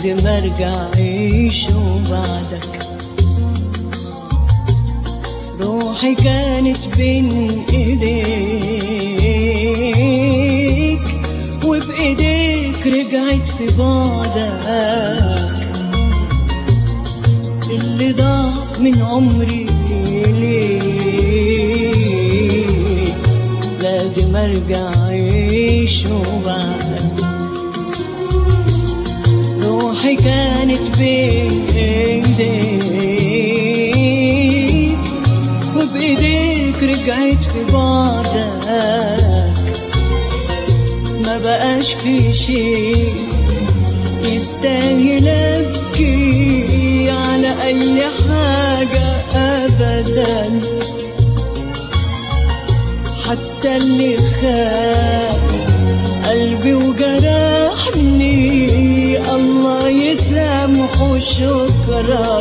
لازم ارجع اعيش بعدك روحي كانت بين ايديك وبايديك رجعت في بعدك اللي ضاع من عمري ليك لازم ارجع اعيش بعدك روحي كانت بين ايديك وبايديك رجعت في بعدك ما بقاش في شيء يستاهل ابكي على اي حاجة ابدا حتى اللي خان قلبي وجرحني الله يسامحه شكرا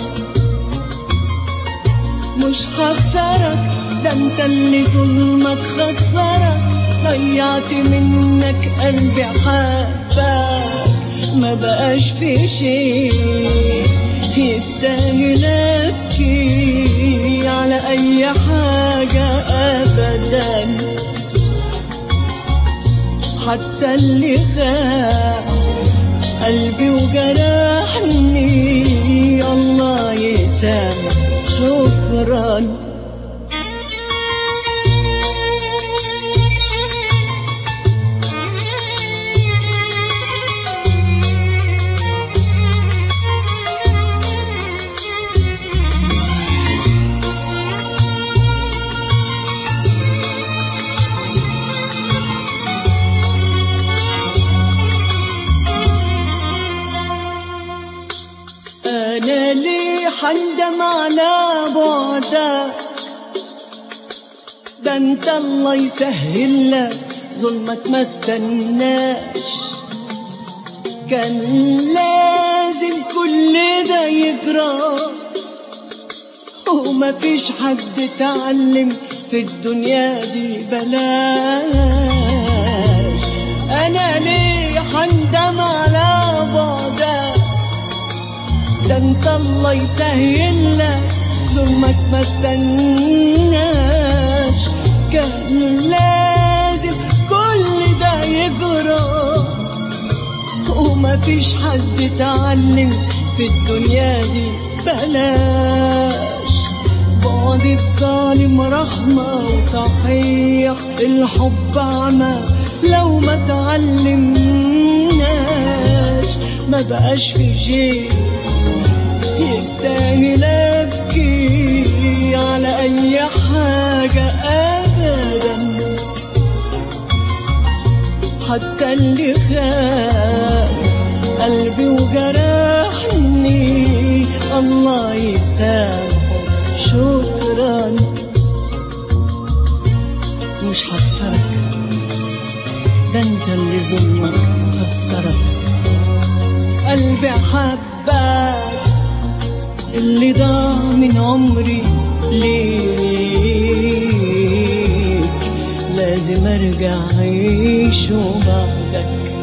مش هخسرك ده انت اللي ظلمك خسرك ضيعت منك قلبي حبك ما بقاش في شيء يستاهل ابكي على اي حاجة ابدا حتى اللي خاف قلبي وجرحني الله يسامح شكرا أنا ليه حندم على بعدك ده انت الله يسهل لك ظلمك ما استناش كان لازم كل ده يجرى وما فيش حد اتعلم في الدنيا دي بلاش انا ليه حندم على بعدك ده انت الله يسهل لك ظلمك ما استناش كان لازم كل ده يجرى وما فيش حد اتعلم في الدنيا دي بلاش بعد الظالم رحمة وصحيح الحب عمى لو ما تعلمناش ما بقاش في شيء يستاهل ابكي على اي حاجة ابدا حتى اللي خان قلبي وجرحني الله يسامحه شكرا مش هخسرك ده انت اللي ظلمك خسرك قلبي حبك اللي ضاع من عمري ليك لازم ارجع اعيش بعدك